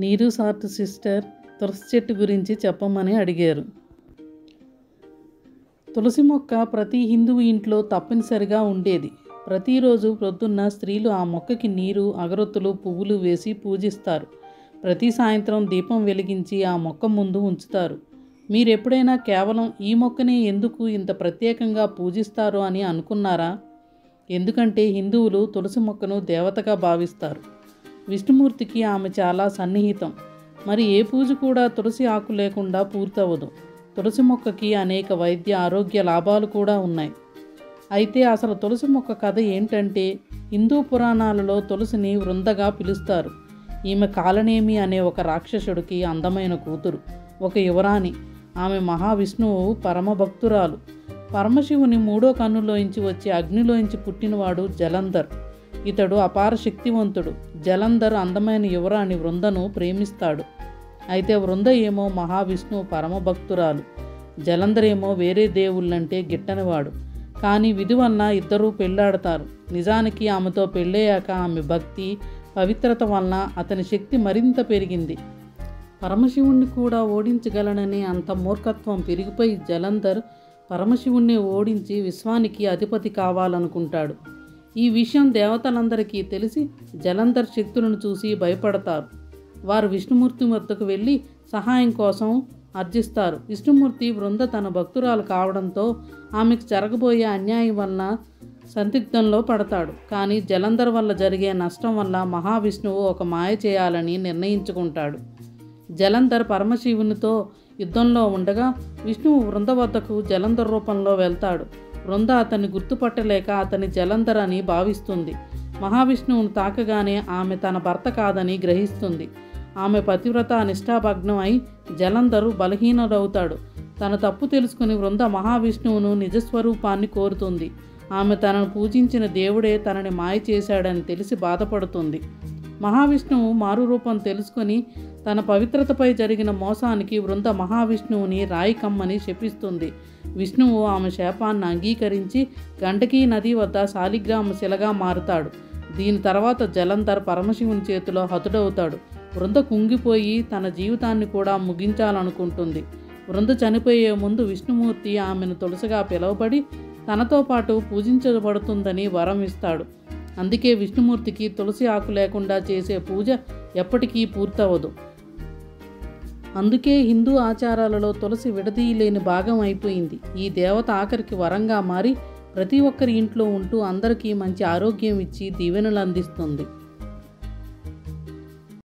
నీరు sort sister తులసి చెట్టు గురించి చెప్పమని అడిగారు తులసి మొక్క ప్రతి హిందువు ఇంట్లో తప్పనిసరిగా ఉండేది ప్రతిరోజు ప్రొద్దున్న స్త్రీలు ఆ మొక్కకి నీరు అగరొత్తులు పువ్వులు వేసి పూజిస్తారు ప్రతి సాయంత్రం దీపం వెలిగించి ఆ మొక్క ముందు ఉంచుతారు మీరు ఎప్పుడైనా కేవలం ఈ మొక్కనే ఎందుకు ఇంత ప్రత్యేకంగా పూజిస్తారు అని అనుకున్నారా ఎందుకంటే హిందువులు తులసి మొక్కను దేవతగా భావిస్తారు విష్ణుమూర్తికి ఆమె చాలా సన్నిహితం మరి ఏ పూజ కూడా తులసి ఆకు లేకుండా పూర్తవదు తులసి మొక్కకి అనేక వైద్య ఆరోగ్య లాభాలు కూడా ఉన్నాయి అయితే అసలు తులసి మొక్క కథ ఏంటంటే హిందూ పురాణాలలో తులసిని వృందగా పిలుస్తారు ఈమె కాలనేమి అనే ఒక రాక్షసుడికి అందమైన కూతురు ఒక యువరాణి ఆమె మహావిష్ణువు పరమభక్తురాలు పరమశివుని మూడో కన్నులోంచి వచ్చి అగ్నిలోంచి పుట్టినవాడు జలంధర్ ఇతడు అపార శక్తివంతుడు జలంధర్ అందమైన యువరాణి వృందను ప్రేమిస్తాడు అయితే వృంద ఏమో మహావిష్ణువు పరమభక్తురాలు జలంధర్ ఏమో వేరే దేవుళ్ళంటే గిట్టనివాడు కానీ విధి వలన ఇద్దరూ పెళ్ళాడతారు నిజానికి ఆమెతో పెళ్ళయ్యాక ఆమె భక్తి పవిత్రత వలన అతని శక్తి మరింత పెరిగింది పరమశివుణ్ణి కూడా ఓడించగలనని అంత మూర్ఖత్వం పెరిగిపోయి జలంధర్ పరమశివుణ్ణి ఓడించి విశ్వానికి అధిపతి కావాలనుకుంటాడు ఈ విషయం దేవతలందరికీ తెలిసి జలంధర్ శక్తులను చూసి భయపడతారు వారు విష్ణుమూర్తి వద్దకు వెళ్ళి సహాయం కోసం అర్జిస్తారు విష్ణుమూర్తి బృంద తన భక్తురాలు కావడంతో ఆమెకు జరగబోయే అన్యాయం వలన సందిగ్ధంలో పడతాడు కానీ జలంధర్ వల్ల జరిగే నష్టం వల్ల మహావిష్ణువు ఒక మాయ చేయాలని నిర్ణయించుకుంటాడు జలంధర్ పరమశివునితో యుద్ధంలో ఉండగా విష్ణువు వృంద వద్దకు జలంధర్ రూపంలో వెళ్తాడు వృంద అతన్ని గుర్తుపట్టలేక అతని జలంధర్ అని భావిస్తుంది మహావిష్ణువును తాకగానే ఆమె తన భర్త కాదని గ్రహిస్తుంది ఆమె పతివ్రత నిష్ఠాభగ్నం అయి జలంధరు బలహీనుడవుతాడు తన తప్పు తెలుసుకుని వృంద మహావిష్ణువును నిజస్వరూపాన్ని కోరుతుంది ఆమె తనను పూజించిన దేవుడే తనని మాయ చేశాడని తెలిసి బాధపడుతుంది మహావిష్ణువు మారు రూపం తెలుసుకొని తన పవిత్రతపై జరిగిన మోసానికి వృంద మహావిష్ణువుని రాయి కమ్మని శపిస్తుంది విష్ణువు ఆమె శాపాన్ని అంగీకరించి గండకీ నది వద్ద శాలిగ్రామ శిలగా మారుతాడు దీని తర్వాత జలంధర్ పరమశివుని చేతిలో హతుడవుతాడు వృంద కుంగిపోయి తన జీవితాన్ని కూడా ముగించాలనుకుంటుంది వృంద చనిపోయే ముందు విష్ణుమూర్తి ఆమెను తులసిగా పిలువబడి తనతో పాటు పూజించబడుతుందని వరం ఇస్తాడు అందుకే విష్ణుమూర్తికి తులసి ఆకు లేకుండా చేసే పూజ ఎప్పటికీ పూర్తవదు అందుకే హిందూ ఆచారాలలో తులసి విడదీయలేని భాగం అయిపోయింది ఈ దేవత ఆఖరికి వరంగా మారి ప్రతి ఒక్కరి ఇంట్లో ఉంటూ అందరికీ మంచి ఆరోగ్యం ఇచ్చి దీవెనలు అందిస్తుంది